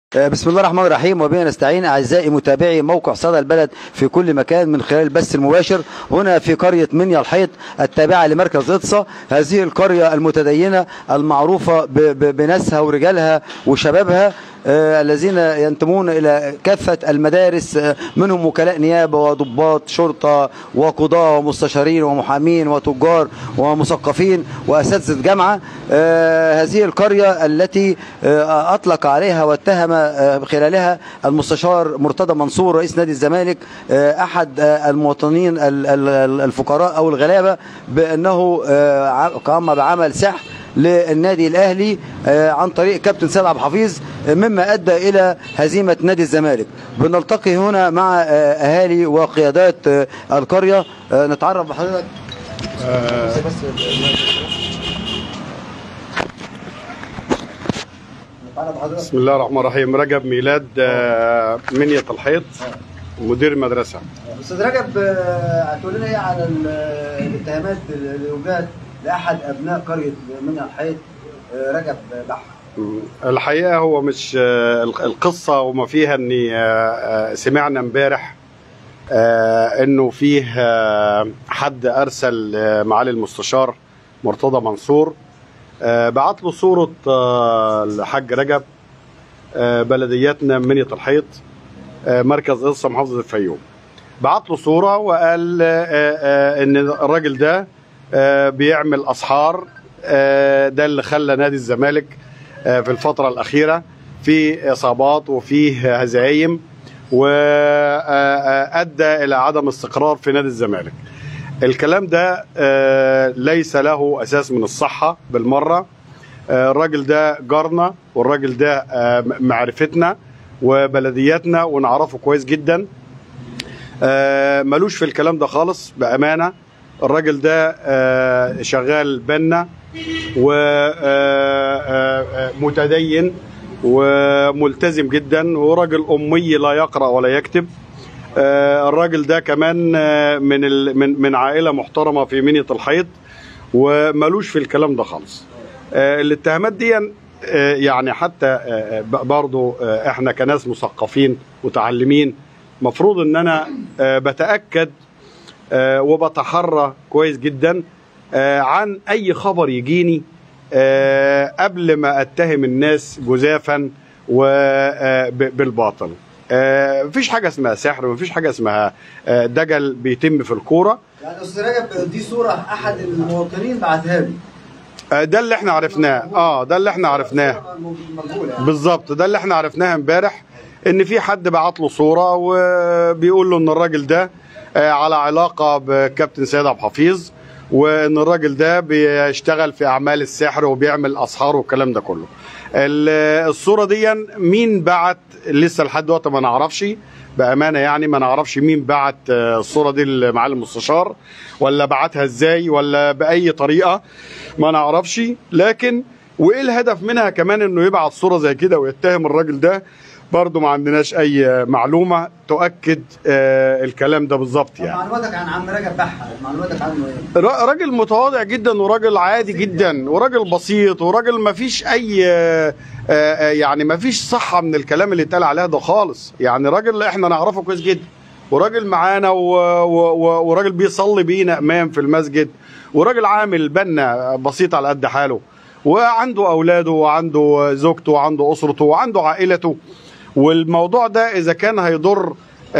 بسم الله الرحمن الرحيم وبه نستعين أعزائي متابعي موقع صدى البلد في كل مكان من خلال البث المباشر هنا في قرية منيا الحيط التابعة لمركز إطسا هذه القرية المتدينة المعروفة ب- ب- بناسها ورجالها وشبابها آه، الذين ينتمون إلى كافة المدارس آه، منهم وكلاء نيابة وضباط شرطة وقضاة ومستشارين ومحامين وتجار ومثقفين وأساتذة جامعة آه، هذه القرية التي آه، أطلق عليها واتهم آه، خلالها المستشار مرتضى منصور رئيس نادي الزمالك آه، أحد آه، المواطنين ال- ال- الفقراء أو الغلابة بأنه آه، ع- قام بعمل سحر للنادي الاهلي آه، عن طريق كابتن سيد عبد الحفيظ آه، مما ادى الى هزيمه نادي الزمالك بنلتقي هنا مع آه، اهالي وقيادات آه، القريه آه، نتعرف بحضرتك نتعرف بحضرتك بسم الله الرحمن الرحيم رجب ميلاد آه، منية الحيط مدير المدرسة استاذ رجب آه، هتقول لنا ايه على ال- الاتهامات اللي وجهت لاحد ابناء قريه منيا الحيط آه، رجب بحر الحقيقة هو مش آه، القصة وما فيها اني آه، آه، سمعنا امبارح آه، انه فيه آه، حد ارسل آه، معالي المستشار مرتضى منصور آه، بعت له صورة آه، الحاج رجب آه، بلدياتنا منية الحيط آه، مركز قصة محافظة الفيوم بعت له صورة وقال آه، آه، ان الراجل ده آه، بيعمل اسحار آه، ده اللي خلى نادي الزمالك آه، في الفترة الأخيرة في إصابات وفيه هزايم وأدى إلى عدم استقرار في نادي الزمالك الكلام ده آه، ليس له أساس من الصحة بالمرة آه، الراجل ده جارنا والراجل ده آه، معرفتنا وبلدياتنا ونعرفه كويس جدا آه، ملوش في الكلام ده خالص بأمانة الراجل ده آه، شغال بنا ومتدين وملتزم جدا وراجل أمي لا يقرأ ولا يكتب آه، الراجل ده كمان آه، من ال- من من عائلة محترمة في منية الحيط وملوش في الكلام ده خالص آه، الاتهامات دي آه، يعني حتى آه، ب- برضو آه، احنا كناس مثقفين متعلمين مفروض ان انا آه، بتاكد آه، وبتحرى كويس جدا آه، عن اي خبر يجيني آه، قبل ما اتهم الناس جزافا وبالباطل مفيش حاجه اسمها سحر مفيش حاجه اسمها آه، دجل بيتم في الكوره يعني استاذ رجب دي صوره احد المواطنين بعتها لي آه، ده اللي احنا عرفناه اه ده اللي احنا عرفناه صورة مجهوله يعني. بالظبط ده اللي احنا عرفناه امبارح ان في حد بعت له صوره وبيقول له ان الراجل ده آه، على علاقه بكابتن سيد عبد الحفيظ وان الراجل ده بيشتغل في اعمال السحر وبيعمل اسحار والكلام ده كله ال- الصوره دي مين بعت لسه لحد دلوقتي ما نعرفش بامانه يعني ما نعرفش مين بعت آه، الصوره دي لمعالي المستشار ولا بعتها ازاي ولا باي طريقه ما نعرفش لكن وايه الهدف منها كمان انه يبعت صوره زي كده ويتهم الراجل ده برضه ما عندناش اي معلومه تؤكد آه الكلام ده بالظبط طب يعني معلوماتك عن عم رجب بحر معلوماتك عنه ايه؟ را- راجل متواضع جدا وراجل عادي جدا وراجل بسيط وراجل ما فيش اي آه، آه، يعني ما فيش صحه من الكلام اللي اتقال عليه ده خالص يعني راجل احنا نعرفه كويس جدا وراجل معانا و- و- و- وراجل بيصلي بينا امام في المسجد وراجل عامل بنا بسيط على قد حاله وعنده اولاده وعنده زوجته وعنده اسرته وعنده عائلته والموضوع ده اذا كان هيضر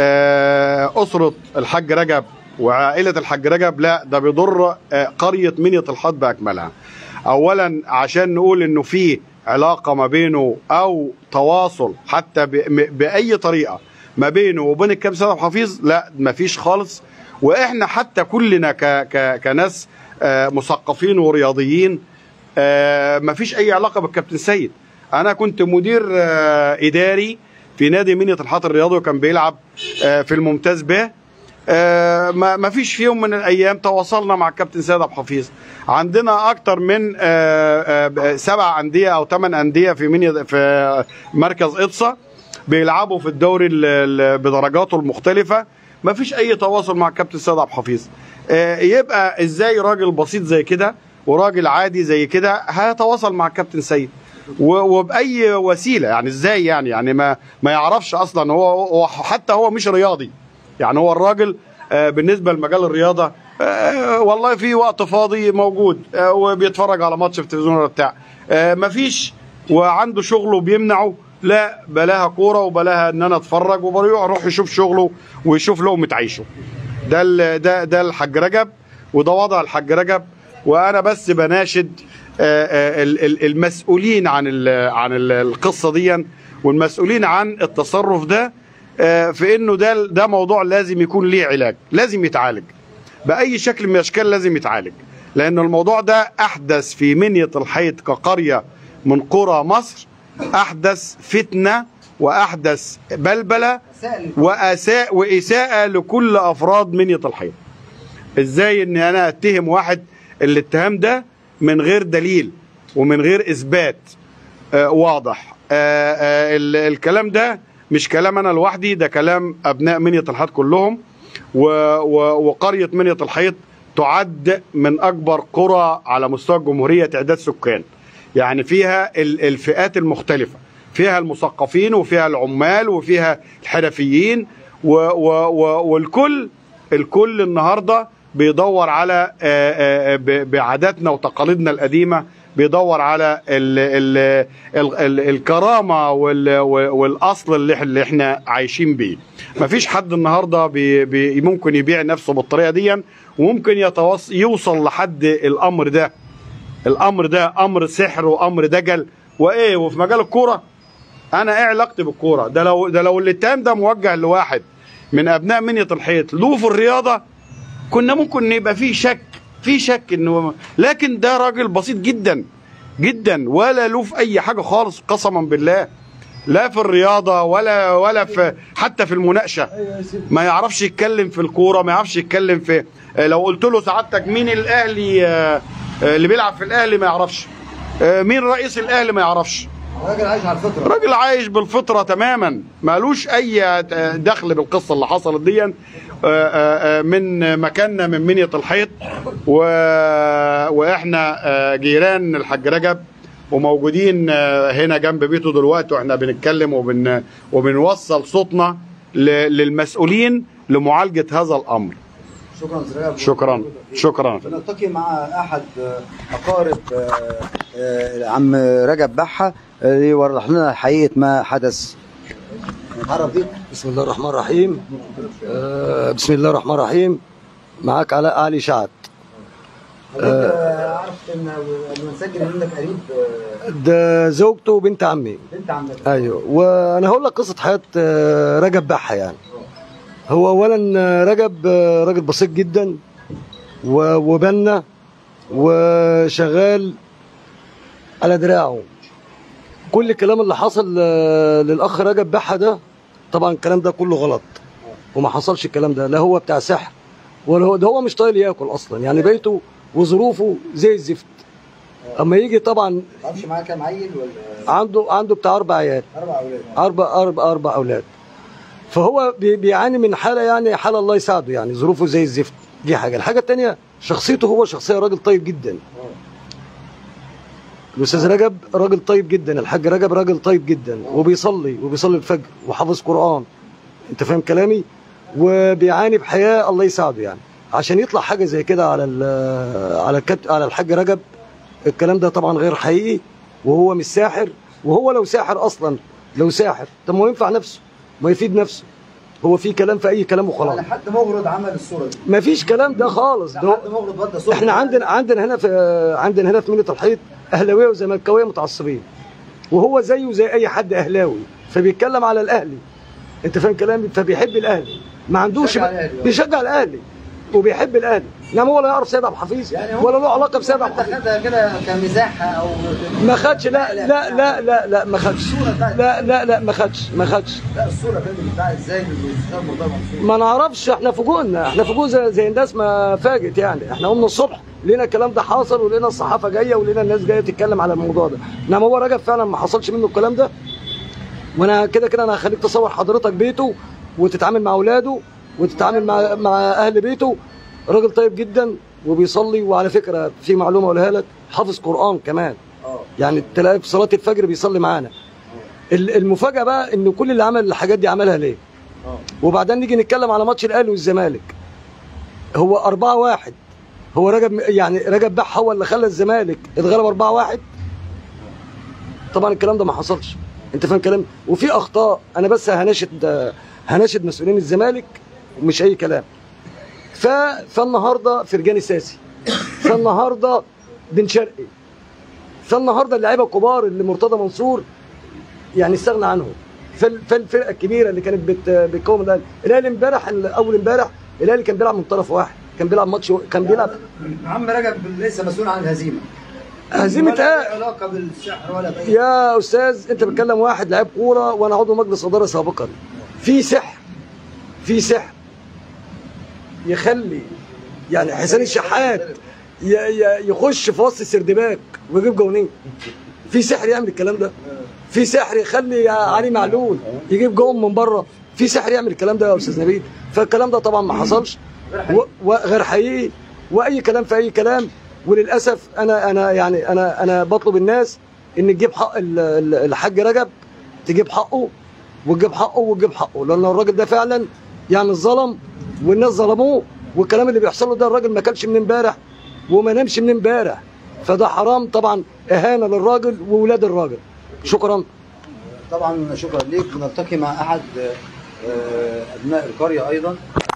آه، اسره الحاج رجب وعائله الحاج رجب لا ده بيضر آه، قريه منيه الحط باكملها اولا عشان نقول انه في علاقه ما بينه او تواصل حتى ب- م- باي طريقه ما بينه وبين الكابتن سيد عبد الحفيظ لا مفيش خالص واحنا حتى كلنا ك ك كناس آه، مثقفين ورياضيين آه، مفيش اي علاقه بالكابتن سيد انا كنت مدير آه، اداري في نادي منية الحاط الرياضي وكان بيلعب آه، في الممتاز به آه، ما ما فيش في يوم من الايام تواصلنا مع الكابتن سيد عبد الحفيظ عندنا اكتر من آه، آه، سبع انديه او ثمان انديه في منيا في مركز اقصى بيلعبوا في الدوري ال- ال- بدرجاته المختلفه ما فيش اي تواصل مع الكابتن سيد عبد الحفيظ آه، يبقى ازاي راجل بسيط زي كده وراجل عادي زي كده هيتواصل مع الكابتن سيد و- وباي وسيله يعني ازاي يعني يعني ما ما يعرفش اصلا هو, هو حتى هو مش رياضي يعني هو الراجل آه، بالنسبه لمجال الرياضه آه، والله في وقت فاضي موجود آه، وبيتفرج على ماتش في التلفزيون ولا بتاع آه، مفيش وعنده شغله بيمنعه لا بلاها كوره وبلاها ان انا اتفرج وبروح يروح يشوف شغله ويشوف لقمه عيشه ده ال- ده ده الحاج رجب وده وضع الحاج رجب وانا بس بناشد آه، آه، ال- ال- المسؤولين عن ال- عن ال- القصه دي والمسؤولين عن التصرف ده آه، في انه ده ده موضوع لازم يكون ليه علاج لازم يتعالج باي شكل من الاشكال لازم يتعالج لان الموضوع ده احدث في منيه الحيط كقريه من قرى مصر احدث فتنه واحدث بلبله واساء واساءه لكل افراد منيه الحيط ازاي ان انا اتهم واحد الاتهام ده من غير دليل ومن غير اثبات آه واضح آه آه ال- الكلام ده مش كلام انا لوحدي ده كلام ابناء منيه الحيط كلهم و و وقريه منيه الحيط تعد من اكبر قرى على مستوى الجمهوريه تعداد سكان يعني فيها ال- الفئات المختلفه فيها المثقفين وفيها العمال وفيها الحرفيين و و و والكل الكل النهارده بيدور على آه، آه، ب- بعاداتنا وتقاليدنا القديمه بيدور على ال ال ال ال الكرامه وال والاصل اللي إح- اللي احنا عايشين بيه مفيش حد النهارده بي بي ممكن يبيع نفسه بالطريقه دي وممكن يتوص يوصل لحد الامر ده الامر ده امر سحر وامر دجل وايه وفي مجال الكوره انا ايه علاقتي بالكوره ده لو ده لو الاتهام ده موجه لواحد من ابناء منيه الحيط له في الرياضه كنا ممكن يبقى فيه شك في شك انه لكن ده راجل بسيط جدا جدا ولا له في اي حاجه خالص قسما بالله لا في الرياضه ولا ولا في حتى في المناقشه ما يعرفش يتكلم في الكوره ما يعرفش يتكلم في آه، لو قلت له سعادتك مين الاهلي آه، آه، اللي بيلعب في الاهلي ما يعرفش آه، مين رئيس الاهلي ما يعرفش راجل عايش على الفطره راجل عايش بالفطره تماما مالوش اي دخل بالقصه اللي حصلت دي آه، آه، آه، من مكاننا من منيه الحيط و... واحنا آه، جيران الحاج رجب وموجودين آه، هنا جنب بيته دلوقتي واحنا بنتكلم وبن... وبنوصل صوتنا ل... للمسؤولين لمعالجه هذا الامر شكرا أستاذ رجب. شكرا شكرا بنلتقي مع احد آه، اقارب آه، آه، عم رجب بحه آه، يوضح لنا حقيقه ما حدث نتعرف بيك بسم الله الرحمن الرحيم آه بسم الله الرحمن الرحيم معاك علاء علي شعب حضرتك آه، عرفت ان المنسجل عندك قريب آه، ده زوجته وبنت عمي بنت عمك ايوه وانا هقول لك قصه حياه آه، رجب بحه يعني هو اولا آه، رجب آه، راجل بسيط جدا و- وبنا وشغال على دراعه كل الكلام اللي حصل آه، للاخ رجب بحه ده طبعا الكلام ده كله غلط وما حصلش الكلام ده لا هو بتاع سحر ولا هو ده هو مش طايل ياكل اصلا يعني بيته وظروفه زي الزفت اما يجي طبعا تعرفش معاه كام عيل ولا عنده عنده بتاع اربع عيال اربع اولاد اربع اربع اربع اولاد فهو بي- بيعاني من حاله يعني حاله الله يساعده يعني ظروفه زي الزفت دي حاجه الحاجه الثانيه شخصيته هو شخصيه راجل طيب جدا الاستاذ رجب راجل طيب جدا الحاج رجب راجل طيب جدا وبيصلي وبيصلي الفجر وحافظ قران انت فاهم كلامي وبيعاني بحياه الله يساعده يعني عشان يطلع حاجه زي كده على ال- على الكت على الحاج رجب الكلام ده طبعا غير حقيقي وهو مش ساحر وهو لو ساحر اصلا لو ساحر طب ما هو ينفع نفسه ما يفيد نفسه هو في كلام في اي كلام وخلاص يعني حد مغرض عمل الصوره دي ما فيش كلام ده خالص ده ده حد مغرض ودى صوره احنا عندنا عندنا هنا في عندنا هنا في مينة الحيط اهلاويه وزملكاويه متعصبين وهو زيه زي اي حد اهلاوي فبيتكلم على الاهلي انت فاهم كلامي فبيحب الاهلي ما عندوش بيشجع الأهلي. بيشجع الاهلي وبيحب الاهلي انما هو لا يعرف سيد عبد الحفيظ يعني هو- ولا له علاقه بسيد عبد حتى الحفيظ خدها كده كمزاح او ما خدش لا لا لا لا لا ما خدش لا لا لا ما خدش ما خدش لا الصوره كانت بتاع ازاي الاستاذ مرتضى منصور ما نعرفش احنا فوجئنا احنا فوجئنا زي, زي الناس ما فاجئت يعني احنا قمنا الصبح لقينا الكلام ده حاصل ولقينا الصحافه جايه ولقينا الناس جايه تتكلم على الموضوع ده انما هو رجب فعلا ما حصلش منه الكلام ده وانا كده كده انا هخليك تصور حضرتك بيته وتتعامل مع اولاده وتتعامل مع مع اهل بيته راجل طيب جدا وبيصلي وعلى فكره في معلومه اقولها لك حافظ قران كمان يعني تلاقي في صلاه الفجر بيصلي معانا ال- المفاجاه بقى ان كل اللي عمل الحاجات دي عملها ليه وبعدين نيجي نتكلم على ماتش الاهلي والزمالك هو 4 1 هو رجب يعني رجب بح هو اللي خلى الزمالك اتغلب 4 1 طبعا الكلام ده ما حصلش انت فاهم كلام وفي اخطاء انا بس هناشد هناشد مسؤولين الزمالك مش اي كلام ف فالنهارده فرجاني ساسي فالنهارده بن شرقي فالنهارده اللعيبه الكبار اللي مرتضى منصور يعني استغنى عنهم فال- فالفرقه الكبيره اللي كانت بت بتقوم الاهلي الاهلي امبارح اول امبارح الاهلي كان بيلعب من طرف واحد كان بيلعب ماتش كان بيلعب عم رجب ليس مسؤول عن الهزيمه هزيمه ولا ايه لها علاقه بالسحر ولا باي يا استاذ انت بتكلم واحد لعيب كوره وانا عضو مجلس اداره سابقا في سحر في سحر يخلي يعني حسين الشحات ي- ي- يخش في وسط السردباك ويجيب جونين في سحر يعمل الكلام ده في سحر يخلي علي معلول يجيب جون من بره في سحر يعمل الكلام ده يا استاذ نبيل فالكلام ده طبعا ما حصلش و- وغير حقيقي واي كلام في اي كلام وللاسف انا انا يعني انا انا بطلب الناس ان تجيب حق ال- ال- الحاج رجب تجيب حقه وتجيب حقه وتجيب حقه لان الراجل ده فعلا يعني ظلم والناس ظلموه والكلام اللي بيحصل له ده الراجل ما كلش من امبارح وما نامش من امبارح فده حرام طبعا اهانه للراجل وولاد الراجل شكرا طبعا شكرا ليك نلتقي مع احد آه، ابناء القريه ايضا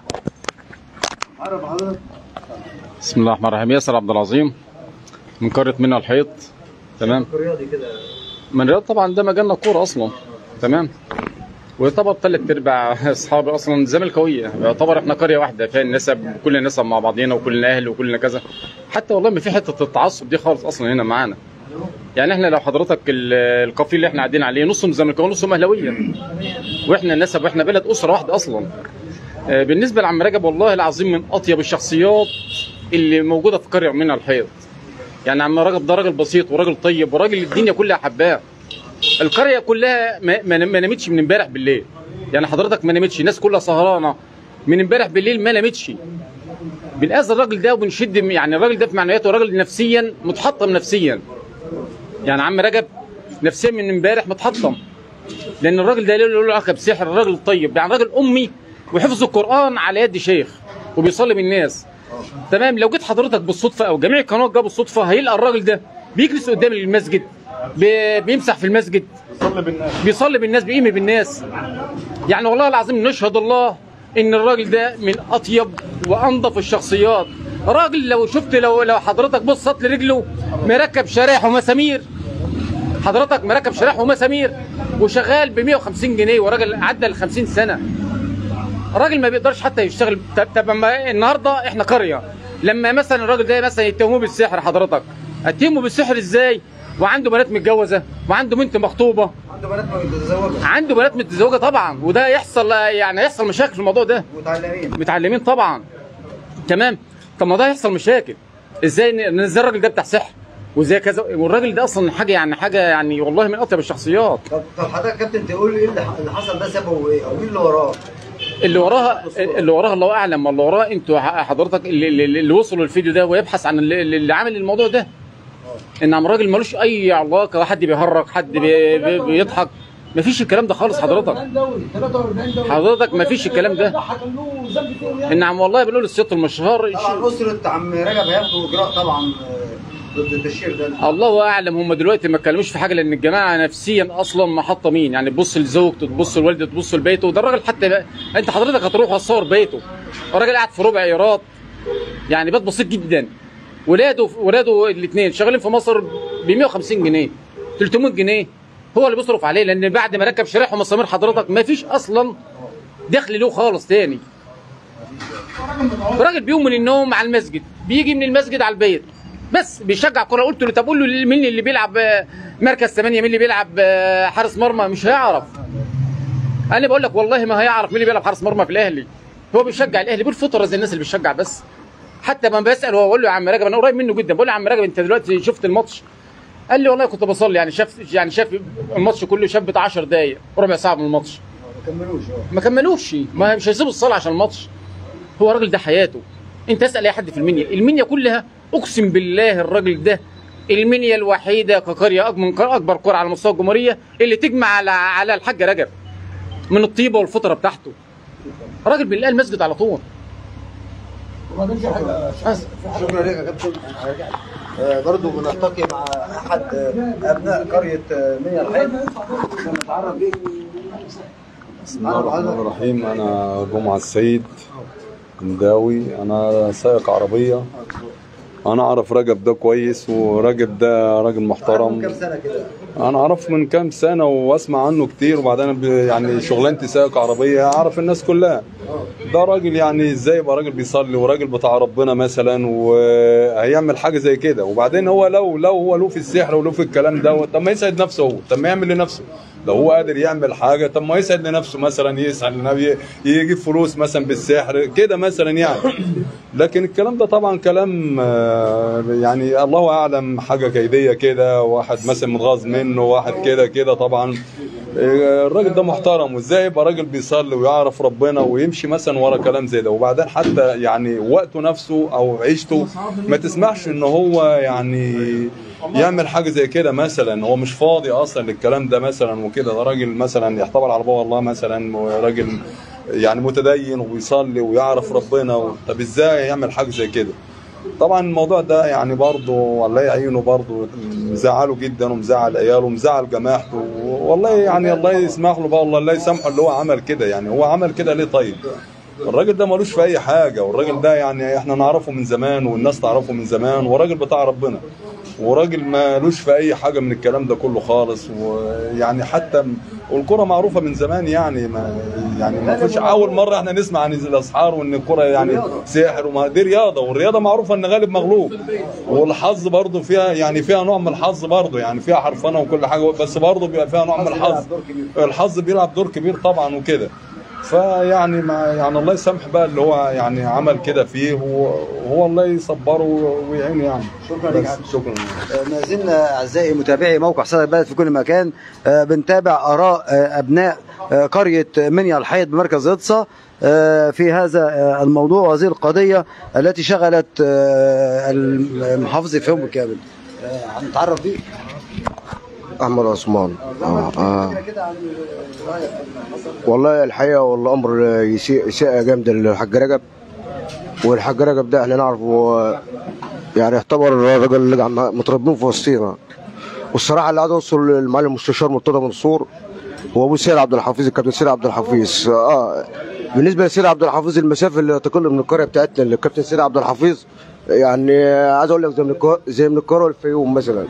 عرف حضرتك بسم الله الرحمن الرحيم ياسر عبد العظيم من قرية منى الحيط تمام رياضي كده من رياض طبعا ده مجالنا كورة أصلا تمام وطبعا ثلاث ارباع اصحابي اصلا زملكاويه يعتبر احنا قريه واحده فيها النسب كلنا نسب مع بعضينا وكلنا اهل وكلنا كذا حتى والله ما في حته التعصب دي خالص اصلا هنا معانا يعني احنا لو حضرتك ال- القفيل اللي احنا قاعدين عليه نصهم زملكاويه ونصهم اهلاويه واحنا نسب واحنا بلد اسره واحده اصلا آه، بالنسبه لعم رجب والله العظيم من اطيب الشخصيات اللي موجوده في قريه منها الحيط يعني عم رجب ده راجل بسيط وراجل طيب وراجل الدنيا كلها حباه القريه كلها ما, ما ما نامتش من امبارح بالليل يعني حضرتك ما نامتش الناس كلها سهرانه من امبارح بالليل ما نامتش بنأذي الراجل ده وبنشد يعني الراجل ده في معنوياته راجل نفسيا متحطم نفسيا يعني عم رجب نفسيا من امبارح متحطم لان الراجل ده له له علاقه بسحر الراجل طيب يعني راجل امي وحفظ القران على يد شيخ وبيصلي بالناس تمام لو جيت حضرتك بالصدفه او جميع القنوات جابوا بالصدفه هيلقى الراجل ده بيجلس قدام المسجد بي- بيمسح في المسجد صلي بالناس بيصلي بالناس بيقيم بالناس يعني والله العظيم نشهد الله ان الراجل ده من اطيب وانظف الشخصيات راجل لو شفت لو لو حضرتك بصت لرجله مركب شرايح ومسامير حضرتك مركب شرايح ومسامير وشغال ب 150 جنيه وراجل عدى ال 50 سنه راجل ما بيقدرش حتى يشتغل طب طب أما النهارده احنا قريه لما مثلا الراجل ده مثلا يتهموه بالسحر حضرتك اتهمه بالسحر ازاي وعنده بنات متجوزه وعنده بنت مخطوبه عنده بنات متزوجه عنده بنات متزوجه طبعا وده يحصل يعني يحصل مشاكل في الموضوع ده متعلمين متعلمين طبعا تمام طب ما ده يحصل مشاكل ازاي ن- ازاي الراجل ده بتاع سحر وازاي كذا والراجل ده اصلا حاجه يعني حاجه يعني والله من اطيب الشخصيات طب طب حضرتك يا كابتن تقول لي ايه اللي ح- اللي حصل ده سببه ايه او مين اللي وراه؟ اللي وراها اللي وراها الله اعلم اللي وراه انتوا ح- حضرتك اللي, اللي, اللي وصلوا الفيديو ده ويبحث عن اللي, اللي عامل الموضوع ده ان عم راجل ملوش اي علاقه حد بيهرج حد بي بي بيضحك مفيش الكلام ده خالص حضرتك حضرتك مفيش الكلام ده ان عم والله بنقول الصيت المشهار طبعا اسره عم رجب هياخدوا اجراء طبعا آه، ضد التشهير ده الله اعلم هم دلوقتي ما اتكلموش في حاجه لان الجماعه نفسيا اصلا محطمين يعني تبص لزوجته تبص لوالدته تبص لبيته ده الراجل حتى بقى انت حضرتك هتروح هتصور بيته الراجل قاعد في ربع ايراد يعني بيت بسيط جدا ولاده ولاده الاثنين شغالين في مصر ب 150 جنيه 300 جنيه هو اللي بيصرف عليه لان بعد ما ركب شرايح ومسامير حضرتك ما فيش اصلا دخل له خالص تاني راجل بيقوم من النوم على المسجد بيجي من المسجد على البيت بس بيشجع كوره قلت له طب قول له مين اللي بيلعب آه، مركز 8 مين اللي بيلعب آه، حارس مرمى مش هيعرف انا بقول لك والله ما هيعرف مين اللي بيلعب حارس مرمى في الاهلي هو بيشجع الاهلي بالفطره زي الناس اللي بتشجع بس حتى ما بسال هو بقول له يا عم رجب انا قريب منه جدا بقول له يا عم رجب انت دلوقتي شفت الماتش قال لي والله كنت بصلي يعني شاف يعني شاف الماتش كله شاف بتاع 10 دقايق ربع ساعه من الماتش ما كملوش اه ما كملوش ما مش هيسيبوا الصلاه عشان الماتش هو الراجل ده حياته انت اسال اي حد في المنيا المنيا كلها اقسم بالله الراجل ده المنيا الوحيده كقريه أك- من قر- اكبر قرى على مستوى الجمهوريه اللي تجمع على على الحاج رجب من الطيبه والفطره بتاعته راجل بنلاقي المسجد على طول بس. شكرا لك يا كابتن آه، برضو بنلتقي مع احد آه، ابناء قريه آه، منيا الحيط نتعرف بيه بسم الله الرحمن الرحيم انا جمعه السيد مداوي انا سائق عربيه انا اعرف رجب ده كويس ورجب ده راجل كم محترم سنه كده انا اعرفه من كام سنه واسمع عنه كتير وبعدين ب- يعني شغلانتي سائق عربيه اعرف الناس كلها ده راجل يعني ازاي يبقى راجل بيصلي وراجل بتاع ربنا مثلا وهيعمل حاجه زي كده وبعدين هو لو لو هو له في السحر ولو في الكلام ده طب ما يسعد نفسه هو طب ما يعمل لنفسه لو هو قادر يعمل حاجه طب ما يسعد لنفسه مثلا يسعد لنفسه يجيب فلوس مثلا بالسحر كده مثلا يعني لكن الكلام ده طبعا كلام آه، يعني الله اعلم حاجه كيديه كده واحد مثلا متغاظ منه واحد كده كده طبعا آه، الراجل ده محترم وازاي يبقى راجل بيصلي ويعرف ربنا ويمشي مثلا ورا كلام زي ده وبعدين حتى يعني وقته نفسه او عيشته ما تسمحش ان هو يعني يعمل حاجه زي كده مثلا هو مش فاضي اصلا للكلام ده مثلا وكده ده راجل مثلا يعتبر على باب الله مثلا وراجل يعني متدين وبيصلي ويعرف ربنا و... طب ازاي يعمل حاجه زي كده طبعا الموضوع ده يعني برضه الله يعينه برضه مزعله جدا ومزعل عياله ومزعل جماعته والله يعني الله يسمح له بقى والله الله يسامحه اللي هو عمل كده يعني هو عمل كده ليه طيب الراجل ده ملوش في اي حاجه والراجل ده يعني احنا نعرفه من زمان والناس تعرفه من زمان وراجل بتاع ربنا وراجل مالوش في اي حاجه من الكلام ده كله خالص ويعني حتى م- والكره معروفه من زمان يعني ما يعني ما فيش اول مره احنا نسمع عن الاسحار وان الكره يعني سحر وما دي رياضه والرياضه معروفه ان غالب مغلوب والحظ برضه فيها يعني فيها نوع من الحظ برضه يعني فيها حرفنه وكل حاجه بس برضه بيبقى فيها نوع من الحظ الحظ بيلعب دور كبير طبعا وكده فيعني ما يعني الله يسامح بقى اللي هو يعني عمل كده فيه وهو الله يصبره ويعينه يعني شكرا لك بس عبد. شكرا آه، ما زلنا اعزائي متابعي موقع صدى البلد في كل مكان آه، بنتابع اراء آه، ابناء آه، قريه منيا الحيط بمركز اقصى آه، في هذا آه، الموضوع وهذه القضيه التي شغلت آه، المحافظ في يوم بالكامل آه، هنتعرف بيه احمد عثمان آه آه. كده عن رايك في اللي حصل والله الحقيقه والله امر يسيء اساءه جامده للحاج رجب والحاج رجب ده احنا نعرفه يعني يعتبر الراجل اللي عم- متربين في وسطينا والصراحه اللي عايز اوصل للمعالي المستشار مرتضى منصور هو ابو سيد عبد الحفيظ الكابتن سيد عبد الحفيظ اه بالنسبه لسيد عبد الحفيظ المسافه اللي تقل من القريه بتاعتنا للكابتن سيد عبد الحفيظ يعني عايز اقول لك زي من القا- زي من القاهره والفيوم مثلا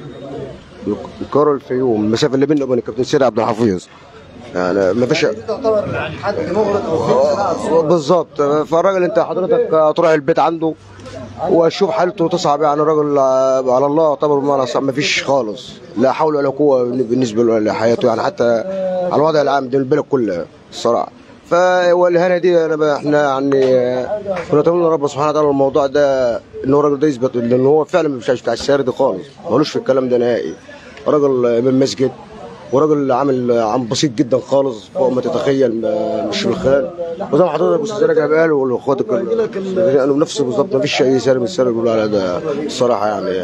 القاهره والفيوم المسافه اللي بيننا وبين الكابتن سيد عبد الحفيظ يعني ما فيش دي تعتبر حد مغرض او فيلم بقى آه، بالظبط فالراجل انت حضرتك تروح البيت عنده واشوف حالته تصعب يعني الراجل آه، على الله طبعا بمعنى صعب ما فيش خالص لا حول ولا قوه بالنسبه لحياته يعني حتى على الوضع العام ده البلد كلها الصراحه فالهنا دي انا ب- احنا يعني آه، كنا نتمنى رب سبحانه وتعالى الموضوع ده ان هو الراجل ده يثبت لان هو فعلا مش بتاع السير دي خالص ملوش في الكلام ده نهائي راجل امام مسجد وراجل عامل عم بسيط جدا خالص فوق ما تتخيل ما- مش بالخيال وزي ما حضرتك استاذ رجب قال واخواتك قالوا نفسه بالظبط ما فيش اي سالب من السالب يقولوا على ده الصراحه يعني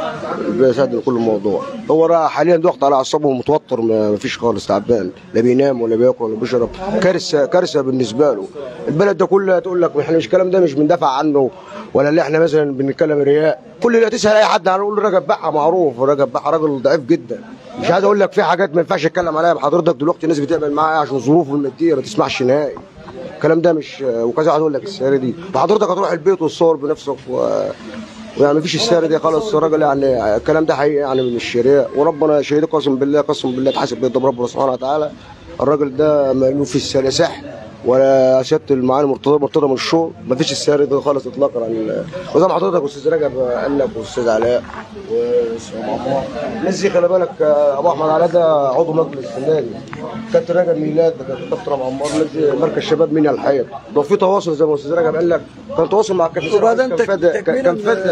بيساعد كل الموضوع هو راه حاليا ضغط على اعصابه ومتوتر ما ما فيش خالص تعبان لا بينام ولا بياكل ولا بيشرب كارثه كارثه بالنسبه له البلد ده كلها تقول لك احنا مش الكلام ده مش بندافع عنه ولا اللي احنا مثلا بنتكلم رياء كل اللي تسال اي حد هنقول رجب بحه معروف رجب بحه راجل ضعيف جدا مش عايز اقول لك في حاجات ما ينفعش اتكلم عليها بحضرتك دلوقتي الناس بتقبل معايا عشان ظروفه الماديه ما تسمحش نهائي الكلام ده مش وكذا واحد يقول لك السياره دي وحضرتك هتروح البيت وتصور بنفسك و... ويعني مفيش السياره دي خالص الراجل يعني الكلام ده حقيقي يعني من الشريعه وربنا شهيد قسم بالله قسم بالله اتحاسب قدام ربنا سبحانه وتعالى الراجل ده ما في السياره سحر ولا سياده المعالي مرتضى مرتضى من الشو مفيش السياره دي خالص اطلاقا عن وزي ما حضرتك استاذ رجب قال لك واستاذ علاء واستاذ عمار الناس دي خلي بالك ابو احمد علاء ده عضو مجلس النادي كابتن رجب ميلاد ده كابتن ابو عمار نادي مركز شباب منيا الحياه لو في تواصل زي ما الاستاذ رجب قال لك كان تواصل مع الكابتن وبعدين كان فاد تك- كان تكميلاً فاد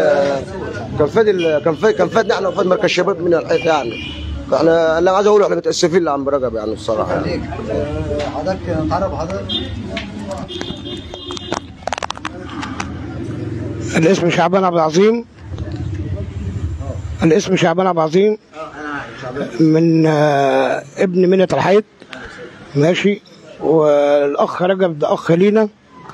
كان فاد ال- كان فاد كان فادنا احنا وفاد مركز شباب منيا الحياه يعني احنا اللي عايز اقوله احنا متاسفين لعم رجب يعني الصراحه يعني. عليك آه، حضرتك نتعرف حضرتك الاسم شعبان عبد العظيم الاسم شعبان عبد العظيم من آه، ابن منة الحيط ماشي والاخ رجب ده اخ لينا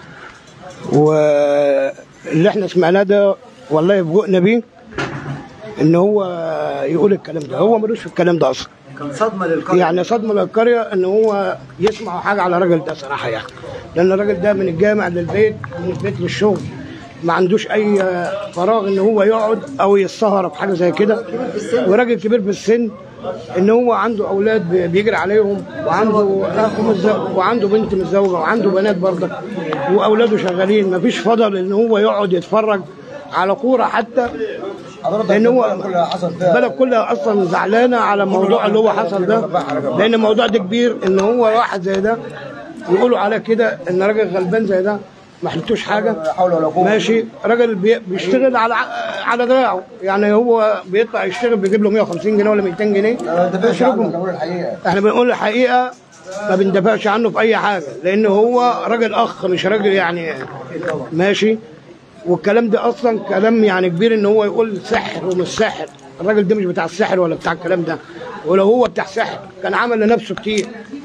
واللي احنا سمعناه ده والله فوقنا بيه ان هو يقول الكلام ده هو ملوش في الكلام ده اصلا كان صدمه للقريه يعني صدمه للقريه ان هو يسمع حاجه على الراجل ده صراحه يعني لان الراجل ده من الجامع للبيت ومن البيت للشغل ما عندوش اي فراغ ان هو يقعد او يتسهر في حاجه زي كده وراجل كبير في السن ان هو عنده اولاد بي- بيجري عليهم وعنده اخ متزوج وعنده بنت متزوجه وعنده بنات برضه واولاده شغالين ما فيش فضل ان هو يقعد يتفرج على كوره حتى لان هو البلد كلها اصلا زعلانه على الموضوع اللي هو حصل ده لان الموضوع ده كبير ان هو واحد زي ده يقولوا على كده ان راجل غلبان زي ده ما حلتوش حاجه ماشي راجل بي- بيشتغل على على دراعه يعني هو بيطلع يشتغل بيجيب له 150 جنيه ولا 200 جنيه يشربهم احنا بنقول الحقيقه ما بندافعش عنه في اي حاجه لان هو راجل اخ مش راجل يعني ماشي والكلام ده اصلا كلام يعني كبير ان هو يقول سحر ومش سحر الراجل ده مش بتاع السحر ولا بتاع الكلام ده ولو هو بتاع سحر كان عمل لنفسه كتير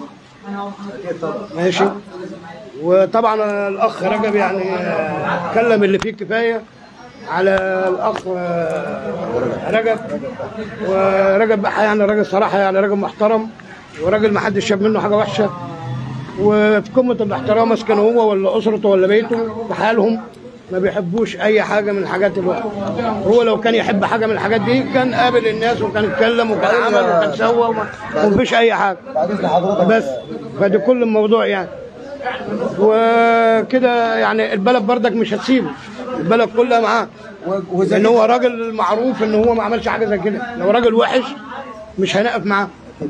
ماشي وطبعا الاخ رجب يعني اتكلم اللي فيه كفايه على الاخ رجب ورجب بقى يعني راجل صراحه يعني راجل محترم وراجل ما حدش شاف منه حاجه وحشه وفي قمه الاحترام اذا كان هو ولا اسرته ولا بيته بحالهم ما بيحبوش اي حاجه من الحاجات اللي هو لو كان يحب حاجه من الحاجات دي كان قابل الناس وكان اتكلم وكان عمل وكان سوى وما ومفيش اي حاجه بس فده كل الموضوع يعني وكده يعني البلد بردك مش هتسيبه البلد كلها معاه لان هو راجل معروف ان هو ما عملش حاجه زي كده لو راجل وحش مش هنقف معاه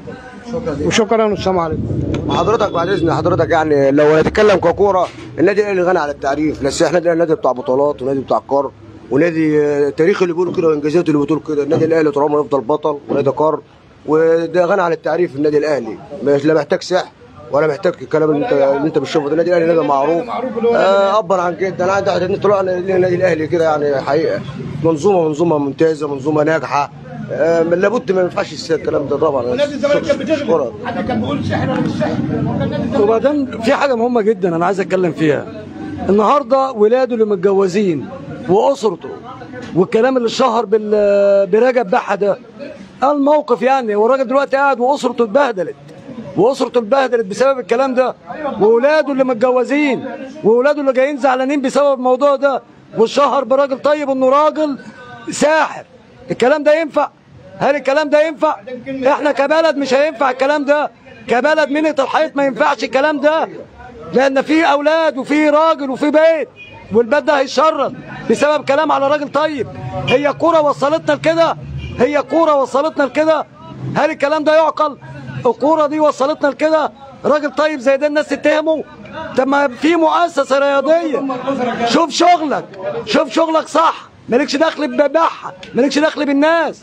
وشكرا والسلام عليكم حضرتك بعد اذن حضرتك يعني لو هنتكلم ككوره النادي الاهلي غني على التعريف بس احنا ده النادي بتاع بطولات ونادي بتاع قار ونادي آه، تاريخ اللي بيقولوا كده وانجازات اللي بتقول كده النادي الاهلي طول عمره يفضل بطل ونادي قار وده غني على التعريف النادي الاهلي مش لا محتاج سحر ولا محتاج الكلام اللي انت اللي انت بتشوفه ده النادي الاهلي نادي معروف آه ابر عن كده انا عندي اعتقاد ان طلعنا النادي الاهلي كده يعني حقيقه منظومه منظومه ممتازه منظومه ناجحه آه لابد ما ينفعش يصير الكلام ده طبعا نادي الزمالك كان بتغلب شكراً. حد كان بيقول سحر ولا مش سحر هو كان نادي الزمالك وبعدين في حاجة مهمة جدا أنا عايز أتكلم فيها النهاردة ولاده اللي متجوزين وأسرته والكلام اللي اتشهر بال- برجب بحة ده الموقف يعني هو الراجل دلوقتي قاعد وأسرته اتبهدلت وأسرته اتبهدلت بسبب الكلام ده وولاده اللي متجوزين وولاده اللي جايين زعلانين بسبب الموضوع ده والشهر براجل طيب إنه راجل ساحر الكلام ده ينفع هل الكلام ده ينفع احنا كبلد مش هينفع الكلام ده كبلد منة الحيط ما ينفعش الكلام ده لان في اولاد وفي راجل وفي بيت والبيت ده هيشرد بسبب كلام على راجل طيب هي كوره وصلتنا لكده هي كوره وصلتنا لكده هل الكلام ده يعقل الكوره دي وصلتنا لكده راجل طيب زي ده الناس تتهمه طب ما في مؤسسه رياضيه شوف شغلك شوف شغلك صح مالكش دخل بباحة مالكش دخل بالناس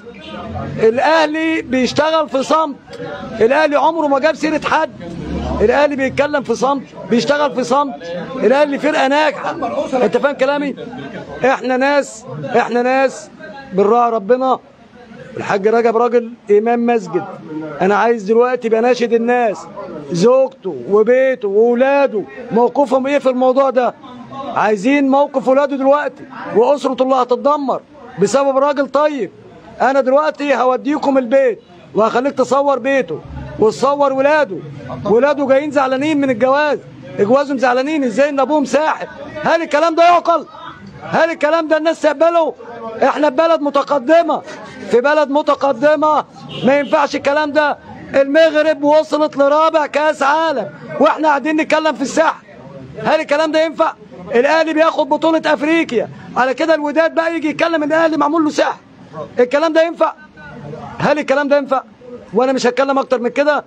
الاهلي بيشتغل في صمت الاهلي عمره ما جاب سيره حد الاهلي بيتكلم في صمت بيشتغل في صمت الاهلي فرقه ناجحه انت فاهم كلامي احنا ناس احنا ناس بنراعي ربنا الحاج رجب راجل امام مسجد انا عايز دلوقتي بناشد الناس زوجته وبيته واولاده موقفهم ايه في الموضوع ده عايزين موقف ولاده دلوقتي واسرته اللي هتتدمر بسبب راجل طيب انا دلوقتي هوديكم البيت وهخليك تصور بيته وتصور ولاده ولاده جايين زعلانين من الجواز جوازهم زعلانين ازاي ان ابوهم ساحر هل الكلام ده يعقل هل الكلام ده الناس تقبله احنا في بلد متقدمه في بلد متقدمه ما ينفعش الكلام ده المغرب وصلت لرابع كاس عالم واحنا قاعدين نتكلم في الساحل هل الكلام ده ينفع الاهلي بياخد بطوله افريقيا على كده الوداد بقى يجي يتكلم ان الاهلي معمول له سحر الكلام ده ينفع هل الكلام ده ينفع وانا مش هتكلم اكتر من كده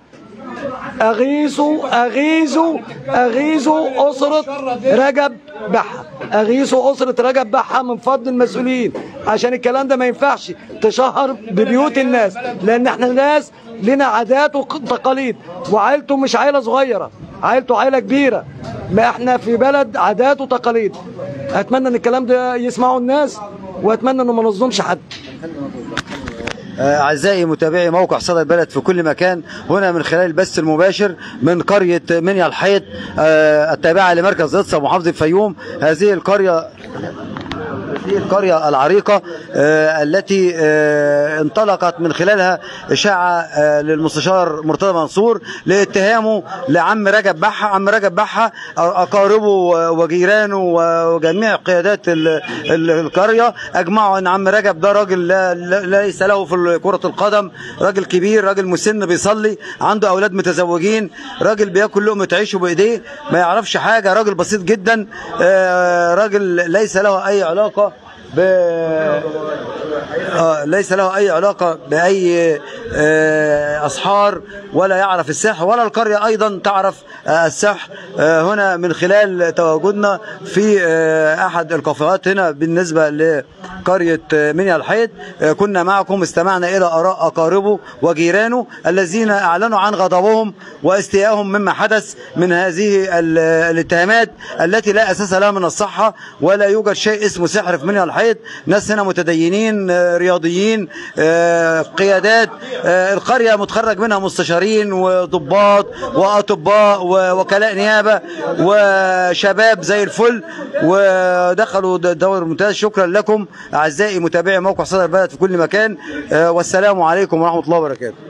اغيثوا اغيثوا اغيثوا اسره رجب بحه اغيثوا اسره رجب بحه من فضل المسؤولين عشان الكلام ده ما ينفعش تشهر ببيوت الناس لان احنا ناس لنا عادات وتقاليد وعائلته مش عائله صغيره عائلته عائله كبيره ما احنا في بلد عادات وتقاليد اتمنى ان الكلام ده يسمعه الناس واتمنى انه ما نظلمش حد آه، أعزائي متابعي موقع صدى البلد في كل مكان هنا من خلال البث المباشر من قرية منيا الحيط آه، التابعة لمركز إدصا محافظة الفيوم هذه القرية هذه القرية العريقة آه، التي آه، انطلقت من خلالها إشاعة آه، للمستشار مرتضى منصور لاتهامه لعم رجب بحة عم رجب بحة أقاربه وجيرانه وجميع قيادات ال- ال- القرية أجمعوا أن عم رجب ده راجل لا- لا- ليس له في كرة القدم راجل كبير راجل مسن بيصلي عنده أولاد متزوجين راجل بياكل لقمة عيشه بإيديه ما يعرفش حاجة راجل بسيط جدا آه، راجل ليس له أي علاقة ب... آه ليس له أي علاقة بأي آه أسحار ولا يعرف السحر ولا القرية أيضا تعرف آه السحر آه هنا من خلال تواجدنا في آه أحد الكافيهات هنا بالنسبة لقرية آه منيا الحيط آه كنا معكم استمعنا إلى آراء أقاربه وجيرانه الذين أعلنوا عن غضبهم واستيائهم مما حدث من هذه ال- الاتهامات التي لا أساس لها من الصحة ولا يوجد شيء اسمه سحر في منيا الحيط ناس هنا متدينين آه، رياضيين آه، قيادات آه، القرية متخرج منها مستشارين وضباط وأطباء ووكلاء نيابة وشباب زي الفل ودخلوا د- دور ممتاز شكرا لكم أعزائي متابعي موقع صدى البلد في كل مكان آه، والسلام عليكم ورحمة الله وبركاته